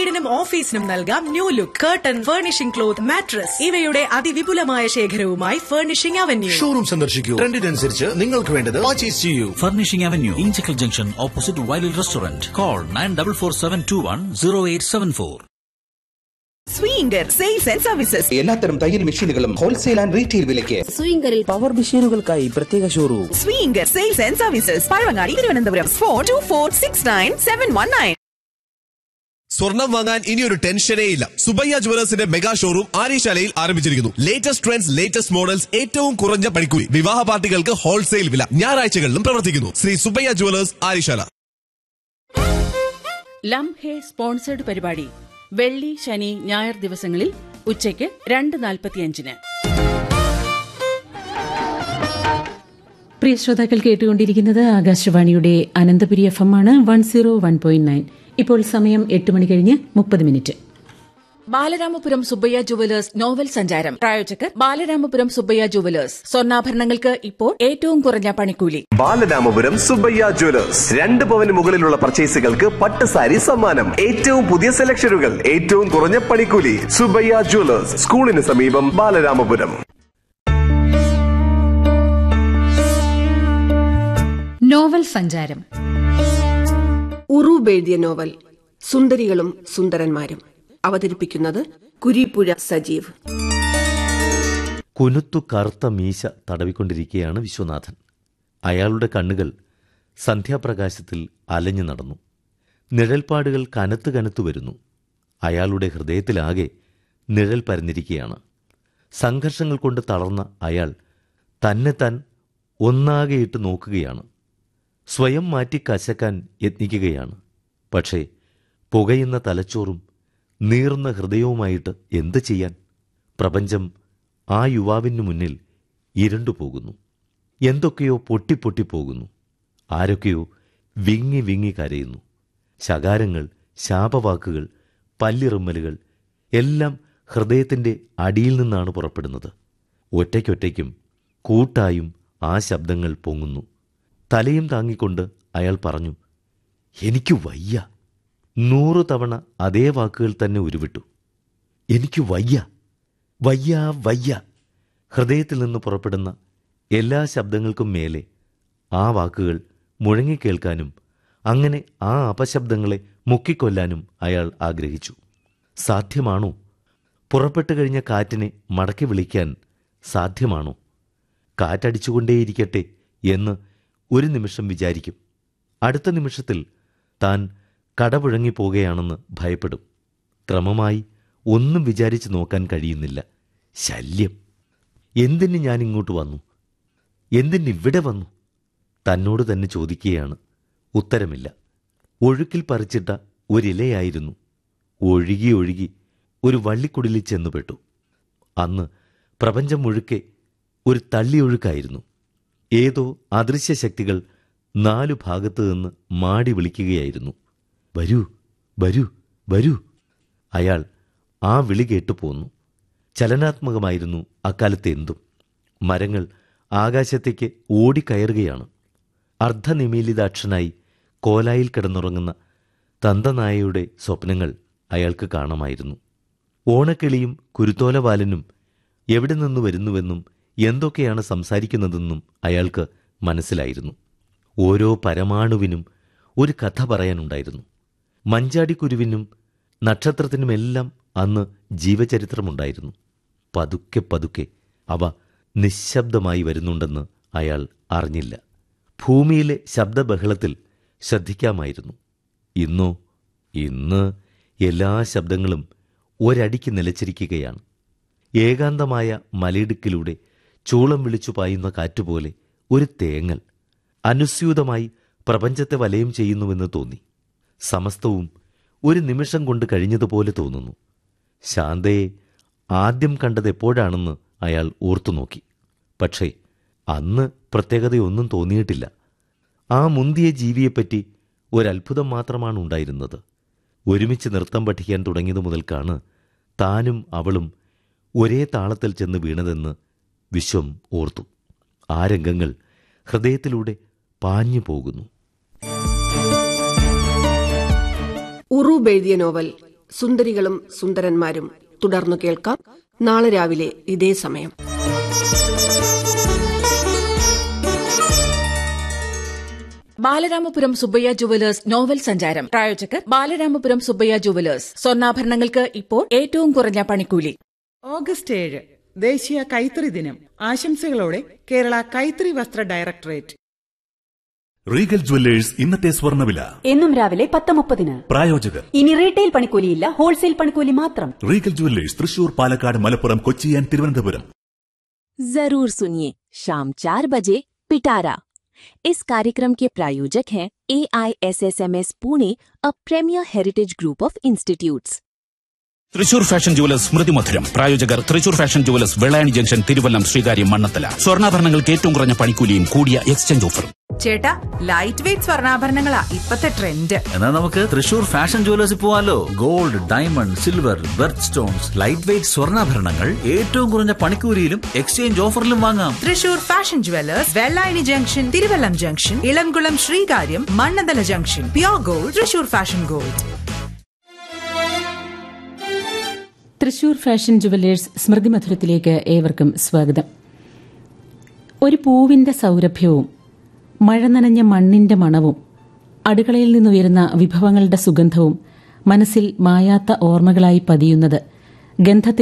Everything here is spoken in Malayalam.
വീടിനും ഓഫീസിനും നൽകാം new look curtain furnishing cloth mattress ഇവയുടെ അതിവിപുലമായ ശേഖരവുമായി ഫർണിഷിംഗ് അവന്യൂ ഷോറൂം സന്ദർശിക്കൂ ട്രെൻഡിനനുസരിച്ച് നിങ്ങൾക്ക് വേണ്ടത് പർച്ചേസ് ചെയ്യൂ Furnishing Avenue, Inchicle Junction, opposite Wiley Restaurant. Call 9447210874. Swinger sales and services എല്ലാത്തരം തയ്യൽ മെഷീനുകളും ഹോൾസെയിൽ ആൻഡ് റീറ്റെയിൽ വിലയ്ക്ക് സ്വിംഗറിൽ പവർ മെഷീനുകൾക്കായി പ്രത്യേക showroom Swinger sales and services Pazhavangadi Thiruvananthapuram four two four six nine seven one nine സ്വർണം വാങ്ങാൻ ഇനിയൊരു ടെൻഷനേ ഇല്ല സുബയ്യ ജുവലേഴ്സിന്റെ മെഗാ ഷോറൂം ആര്യശാലയിൽ ആരംഭിച്ചിരിക്കുന്നു ലേറ്റസ്റ്റ് ട്രെൻഡ്സ് ലേറ്റസ്റ്റ് മോഡൽസ് ഏറ്റവും കുറഞ്ഞ പണിക്കൂലി വിവാഹ പാർട്ടികൾക്ക് ഹോൾസെയിൽ വില ഞായറാഴ്ചകളിലും പ്രവർത്തിക്കുന്നു ശ്രീ സുബയ്യ ജുവലേഴ്സ് ആര്യശാല ലം ഹേ സ്പോൺസേഡ് പരിപാടി വെള്ളി ശനി ഞായർ ദിവസങ്ങളിൽ ഉച്ചയ്ക്ക് രണ്ട് നാൽപ്പത്തിയഞ്ചിന് പ്രിയ ശ്രോതാക്കൾ കേട്ടുകൊണ്ടിരിക്കുന്നത് ആകാശവാണിയുടെ അനന്തപുരി എഫ് എം ആണ് one zero one point nine ഇപ്പോൾ സമയം എട്ട് മണി കഴിഞ്ഞ് മുപ്പത് minute Balaramapuram Subbaiah jewellers novel സഞ്ചാരം പ്രായോജകർ ബാലരാമപുരം സുബ്ബയ്യ ജുവലേഴ്സ് സ്വർണ്ണാഭരണങ്ങൾക്ക് ഇപ്പോൾ ഏറ്റവും കുറഞ്ഞ പണിക്കൂലി ബാലരാമപുരം സുബയ്യ ജ്വല്ലേഴ്സ് രണ്ട് പവന് മുകളിലുള്ള പർച്ചേസുകൾക്ക് പട്ട് സാരി സമ്മാനം ഏറ്റവും പുതിയ സെലക്ഷനുകൾ ഏറ്റവും കുറഞ്ഞ പണിക്കൂലി സുബയ്യ ജ്വല്ലേഴ്സ് സ്കൂളിന് സമീപം ബാലരാമപുരം നോവൽ സഞ്ചാരം ഉറൂബ് എഴുതിയ നോവൽ സുന്ദരികളും സുന്ദരന്മാരും അവതരിപ്പിക്കുന്നത് കുരിപ്പുഴ സജീവ് കുനുത്തു കറുത്ത മീശ തടവിക്കൊണ്ടിരിക്കുകയാണ് വിശ്വനാഥൻ അയാളുടെ കണ്ണുകൾ സന്ധ്യാപ്രകാശത്തിൽ അലഞ്ഞു നടന്നു നിഴൽപ്പാടുകൾ കനത്ത് കനത്തു വരുന്നു അയാളുടെ ഹൃദയത്തിലാകെ നിഴൽ പരന്നിരിക്കുകയാണ് സംഘർഷങ്ങൾ കൊണ്ട് തളർന്ന അയാൾ തന്നെ താൻ ഒന്നാകെയിട്ട് നോക്കുകയാണ് സ്വയം മാറ്റി കശക്കാൻ യത്നിക്കുകയാണ് പക്ഷേ പുകയുന്ന തലച്ചോറും നീറുന്ന ഹൃദയവുമായിട്ട് എന്ത് ചെയ്യാൻ പ്രപഞ്ചം ആ യുവാവിനു മുന്നിൽ ഇരുണ്ടുപോകുന്നു എന്തൊക്കെയോ പൊട്ടിപ്പൊട്ടിപ്പോകുന്നു ആരൊക്കെയോ വിങ്ങി വിങ്ങി കരയുന്നു ശകാരങ്ങൾ ശാപവാക്കുകൾ പല്ലിറുമ്മലുകൾ എല്ലാം ഹൃദയത്തിൻ്റെ അടിയിൽ നിന്നാണ് പുറപ്പെടുന്നത് ഒറ്റയ്ക്കൊറ്റയ്ക്കും കൂട്ടായും ആ ശബ്ദങ്ങൾ പൊങ്ങുന്നു തലയും താങ്ങിക്കൊണ്ട് അയാൾ പറഞ്ഞു എനിക്ക് വയ്യ നൂറു തവണ അതേ വാക്കുകൾ തന്നെ ഉരുവിട്ടു എനിക്ക് വയ്യ വയ്യ വയ്യ ഹൃദയത്തിൽ നിന്ന് പുറപ്പെടുന്ന എല്ലാ ശബ്ദങ്ങൾക്കും മേലെ ആ വാക്കുകൾ മുഴങ്ങിക്കേൾക്കാനും അങ്ങനെ ആ അപശബ്ദങ്ങളെ മുക്കിക്കൊല്ലാനും അയാൾ ആഗ്രഹിച്ചു സാധ്യമാണോ പുറപ്പെട്ടു കഴിഞ്ഞ കാറ്റിനെ മടക്കി വിളിക്കാൻ സാധ്യമാണോ കാറ്റടിച്ചുകൊണ്ടേയിരിക്കട്ടെ എന്ന് ഒരു നിമിഷം വിചാരിക്കും അടുത്ത നിമിഷത്തിൽ താൻ കടപുഴങ്ങിപ്പോകുകയാണെന്ന് ഭയപ്പെടും ക്രമമായി ഒന്നും വിചാരിച്ചു നോക്കാൻ കഴിയുന്നില്ല ശല്യം എന്തിന് ഞാൻ ഇങ്ങോട്ട് വന്നു എന്തിന് ഇവിടെ വന്നു തന്നോട് തന്നെ ചോദിക്കുകയാണ് ഉത്തരമില്ല ഒഴുക്കിൽ പറിച്ചിട്ട ഒരിലയായിരുന്നു ഒഴുകി ഒഴുകി ഒരു വള്ളിക്കുടിലിൽ ചെന്നുപെട്ടു അന്ന് പ്രപഞ്ചം മുഴുക്കെ ഒരു തള്ളിയൊഴുക്കായിരുന്നു ഏതോ അദൃശ്യ ശക്തികൾ നാലു ഭാഗത്തു നിന്ന് മാടി വിളിക്കുകയായിരുന്നു വരൂ വരൂ വരൂ അയാൾ ആ വിളി കേട്ടു പോന്നു ചലനാത്മകമായിരുന്നു അക്കാലത്തെ എന്തും മരങ്ങൾ ആകാശത്തേക്ക് ഓടിക്കയറുകയാണ് അർദ്ധനിമീലിതാക്ഷനായി കോലായിൽ കിടന്നുറങ്ങുന്ന തന്തനായയുടെ സ്വപ്നങ്ങൾ അയാൾക്ക് കാണാമായിരുന്നു ഓണക്കിളിയും കുരുത്തോലവാലനും എവിടെ നിന്ന് വരുന്നുവെന്നും എന്തൊക്കെയാണ് സംസാരിക്കുന്നതെന്നും അയാൾക്ക് മനസ്സിലായിരുന്നു ഓരോ പരമാണുവിനും ഒരു കഥ പറയാനുണ്ടായിരുന്നു മഞ്ചാടിക്കുരുവിനും നക്ഷത്രത്തിനുമെല്ലാം അന്ന് ജീവചരിത്രമുണ്ടായിരുന്നു പതുക്കെ പതുക്കെ അവ നിശബ്ദമായി വരുന്നുണ്ടെന്ന് അയാൾ അറിഞ്ഞില്ല ഭൂമിയിലെ ശബ്ദബഹളത്തിൽ ശ്രദ്ധിക്കാമായിരുന്നു ഇന്നോ ഇന്ന് എല്ലാ ശബ്ദങ്ങളും ഒരടിക്ക് നിലച്ചിരിക്കുകയാണ് ഏകാന്തമായ മലയിടുക്കിലൂടെ ചൂളം വിളിച്ചു പായുന്ന കാറ്റുപോലെ ഒരു തേങ്ങൽ അനുസ്യൂതമായി പ്രപഞ്ചത്തെ വലയം ചെയ്യുന്നുവെന്ന് തോന്നി സമസ്തവും ഒരു നിമിഷം കൊണ്ട് കഴിഞ്ഞതുപോലെ തോന്നുന്നു ശാന്തയെ ആദ്യം കണ്ടത് എപ്പോഴാണെന്ന് അയാൾ ഓർത്തുനോക്കി പക്ഷേ അന്ന് പ്രത്യേകതയൊന്നും തോന്നിയിട്ടില്ല ആ മുന്തിയ ജീവിയെപ്പറ്റി ഒരത്ഭുതം മാത്രമാണ് ഉണ്ടായിരുന്നത് ഒരുമിച്ച് നൃത്തം പഠിക്കാൻ തുടങ്ങിയതു മുതൽക്കാണ് താനും അവളും ഒരേ താളത്തിൽ ചെന്ന് വീണതെന്ന് വിശ്വം ഓർത്തു ആ രംഗങ്ങൾ ഹൃദയത്തിലൂടെ പാഞ്ഞു പോകുന്നു ഉറൂബ് എഴുതിയ നോവൽ സുന്ദരികളും സുന്ദരന്മാരും തുടർന്നു കേൾക്കാം നാളെ രാവിലെ ഇതേ സമയം ബാലരാമപുരം സുബ്ബയ്യ ജുവലേഴ്സ് നോവൽ സഞ്ചാരം പ്രായോജകർ ബാലരാമപുരം സുബ്ബയ്യ ജുവലേഴ്സ് സ്വർണ്ണാഭരണങ്ങൾക്ക് ഇപ്പോൾ ഏറ്റവും കുറഞ്ഞ പണിക്കൂലി ഓഗസ്റ്റ് ഏഴ് ദേശീയ കൈത്തറി ദിനം ആശംസകളോടെ കേരള കൈത്തറി വസ്ത്ര ഡയറക്ടറേറ്റ് റീഗൽ ജുവല്ലേഴ്സ് ഇന്നത്തെ സ്വർണ്ണവില എന്നും രാവിലെ പത്ത് മുപ്പതിന് പ്രായോജകർ ഇനി റീറ്റെയിൽ പണിക്കൂലിയില്ല ഹോൾസെയിൽ പണിക്കൂലി മാത്രം Regal jewellers Thrissur Palakkad Malappuram Kochi and Thiruvananthapuram जरूर सुनिए शाम चार बजे पिटारा इस कार्यक्रम के प्रायोजक हैं A I S S M S Pune a premier heritage group of institutes Thrissur fashion jewellers സ്മൃതി മധുരം പ്രായോജകർ Thrissur fashion jewellers Vellayani junction Thiruvallam Sreekaryam Mannanthala സ്വർണ്ണാഭരണങ്ങൾക്ക് ഏറ്റവും കുറഞ്ഞ പണിക്കൂലിയും കൂടിയ എക്സ്ചേഞ്ച് ഓഫറും ചേട്ടാ ലൈറ്റ് വെയിറ്റ് സ്വർണ്ണാഭരണങ്ങളാ ഇപ്പത്തെ ട്രെൻഡ് എന്നാൽ നമുക്ക് തൃശൂർ ഫാഷൻ ജുവലേഴ്സിൽ പോവാലോ gold diamond silver birth stones light weight സ്വർണ്ണാഭരണങ്ങൾ ഏറ്റവും കുറഞ്ഞ പണിക്കൂലിയിലും എക്സ്ചേഞ്ച് ഓഫറിലും വാങ്ങാം Thrissur fashion jewellers Vellayani junction Thiruvallam junction Elamkulam Sreekaryam Mannanthala junction pure gold Thrissur fashion gold Thrissur fashion jewellers സ്മൃതി മധുരത്തിലേക്ക് ഏവർക്കും സ്വാഗതം ഒരു പൂവിന്റെ സൗരഭ്യവും മഴ നനഞ്ഞ മണ്ണിന്റെ മണവും അടുക്കളയിൽ നിന്നുയരുന്ന വിഭവങ്ങളുടെ സുഗന്ധവും മനസ്സിൽ മായാത്ത ഓർമ്മകളായി പതിയുന്നത് ഗന്ധത്തിൽ